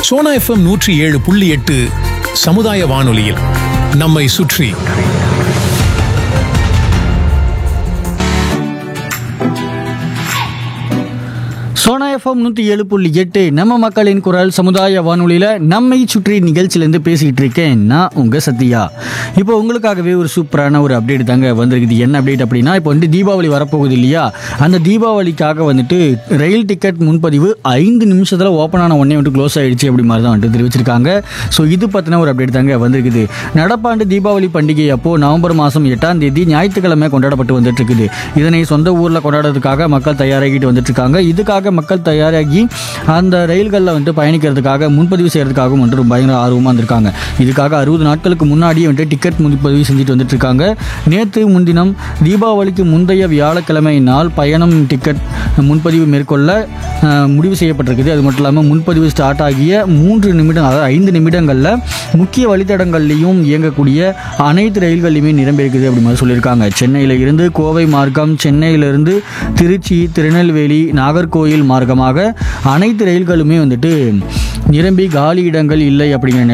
Sona FM நூற்றி ஏழு புள்ளி எட்டு சமுதாய வானொலியில் நம்மை சுற்றி சோனா எஃப்எம் நூற்றி ஏழு புள்ளி எட்டு நம்ம மக்களின் குரல் சமுதாய வானொலியில் நம்மை சுற்றி நிகழ்ச்சியிலேருந்து பேசிக்கிட்டு இருக்கேன் நான் உங்கள் சத்யா இப்போ உங்களுக்காகவே ஒரு சூப்பரான ஒரு அப்டேட் தாங்க வந்திருக்குது என்ன அப்டேட் அப்படின்னா இப்போ வந்து தீபாவளி வரப்போகுது இல்லையா அந்த தீபாவளிக்காக வந்துட்டு ரயில் டிக்கெட் முன்பதிவு ஐந்து நிமிஷத்தில் ஓப்பன் ஆன உடனே வந்துட்டு க்ளோஸ் ஆயிடுச்சு அப்படி மாதிரி தான் வந்துட்டு தெரிவிச்சிருக்காங்க ஸோ இது பற்றின ஒரு அப்டேட் தாங்க வந்திருக்குது நடப்பாண்டு தீபாவளி பண்டிகை அப்போ நவம்பர் மாதம் எட்டாம் தேதி ஞாயிற்றுக்கிழமை கொண்டாடப்பட்டு வந்துட்டு இருக்குது இதனை சொந்த ஊரில் கொண்டாடுறதுக்காக மக்கள் தயாராகிட்டு வந்துட்டு இருக்காங்க இதுக்காக மக்கள் தயாராகி அந்த ரயில்களில் வந்துட்டு பயணிக்கிறதுக்காக முன்பதிவு செய்யறதுக்காகவும் வந்துட்டு பயங்கர ஆர்வமாக இருந்திருக்காங்க இதுக்காக அறுபது நாட்களுக்கு முன்னாடியே வந்துட்டு டிக்கெட் முன்பதிவு செஞ்சுட்டு வந்துட்டு இருக்காங்க நேற்று முன்தினம் தீபாவளிக்கு முந்தைய வியாழக்கிழமை நாள் பயணம் டிக்கெட் முன்பதிவு மேற்கொள்ள அஹ், முடிவு செய்யப்பட்டிருக்குது அது மட்டும் இல்லாமல் முன்பதிவு ஸ்டார்ட் ஆகிய மூன்று நிமிடம் அதாவது ஐந்து நிமிடங்களில் முக்கிய வழித்தடங்கள்லையும் இயங்கக்கூடிய அனைத்து ரயில்கள்லையுமே நிரம்பியிருக்குது அப்படி மாதிரி சொல்லியிருக்காங்க சென்னையில் இருந்து கோவை மார்க்கம் சென்னையிலிருந்து திருச்சி திருநெல்வேலி நாகர்கோயில் மார்க்கமாக அனைத்து ரயில்களுமே வந்துட்டு நிரம்பி காலி இடங்கள் இல்லை அப்படிங்கிற